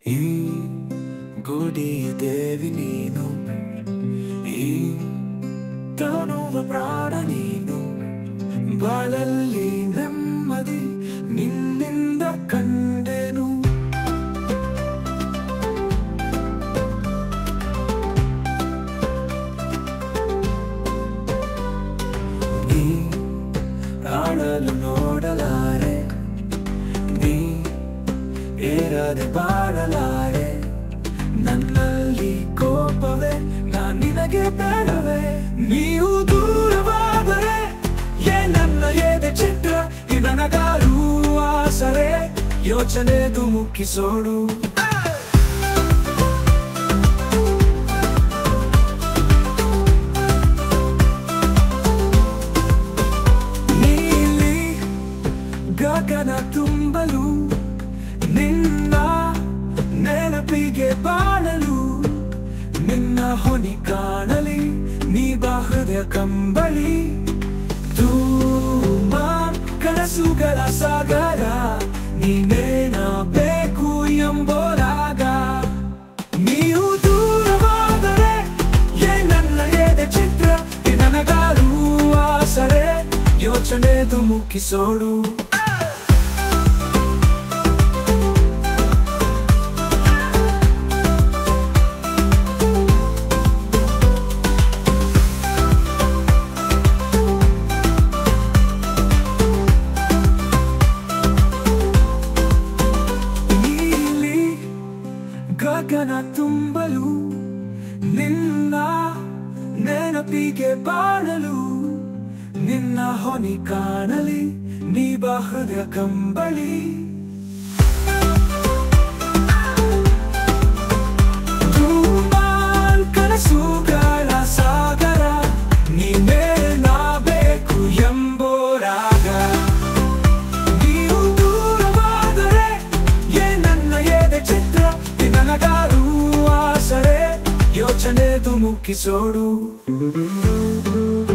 ಈ ಗುಡಿಯ ದೇವಿ ನೀನು ಈ ತನುವ ಪ್ರಾಣ ನೀನು ಬಾಳಲ್ಲಿ ನೆಮ್ಮದಿ ನಿನ್ನಿಂದ ಕಂಡೆನು ನೀ ಆಡಲು ನೋಡಲಾರೆ ನೀ ಏರದೆ ಬಾಳಲಾರೆ ನನ್ನಲ್ಲಿ ಕೋಪವೇ ನಾನ್ ನಿನಗೆ ಬೇಡವೇ ನೀವು ದೂರವಾದರೆ ಏ ನನ್ನ ಎದೆ ಚಿತ್ರ ಈ ನನಗಾರು ಆಸರೆ ಯೋಚನೆದು ಮುಕ್ಕಿಸೋಡು ನೀಲಿ ಗಗನ ತುಂಬಲು ನಿನ್ನ ನೆನಪಿಗೆ ಬಾಳಲು ನಿನ್ನ ಹೊನಿ ಕಾಣಲಿ ನೀ ಬಾಹೃದಯ ಕಂಬಳಿ ತೂಮ ಕನಸುಗಳ ಸಾಗರ ನೀನೇನ ಬೇಕು ಎಂಬೋರಾಗ ನೀವು ದೂರವಾದರೆ ಏ ನನ್ನ ಎದೆ ಚಿತ್ರ ಈ ನನಗಾರು ಆಸರೆ ಯೋಚನೆದು ಮುಕ್ಕಿಸೋಡು ನೀಲಿ ಗಗನ ತುಂಬಲು ನಿನ್ನ ನೆನಪಿಗೆ ಬಾಳಲು ನಿನ್ನ ಹೊನಿ ಕಾಣಲಿ ನೀ ಹೃದಯ ಕಂಬಳಿ ಧೂಮಾನ್ ಕನಸುಗಳ ಸಾಗರ ನೀನೇ ನಾ ಬೇಕು ಎಂಬೋರಾಗ ನೀವು ದೂರವಾದರೆ ಏ ನನ್ನ ಎದೆ ಚಿತ್ರ ಈ ನನಗಾರು ಆಸರೆ ಯೋಚನೆದು ಮುಕ್ಕಿಸೋಡು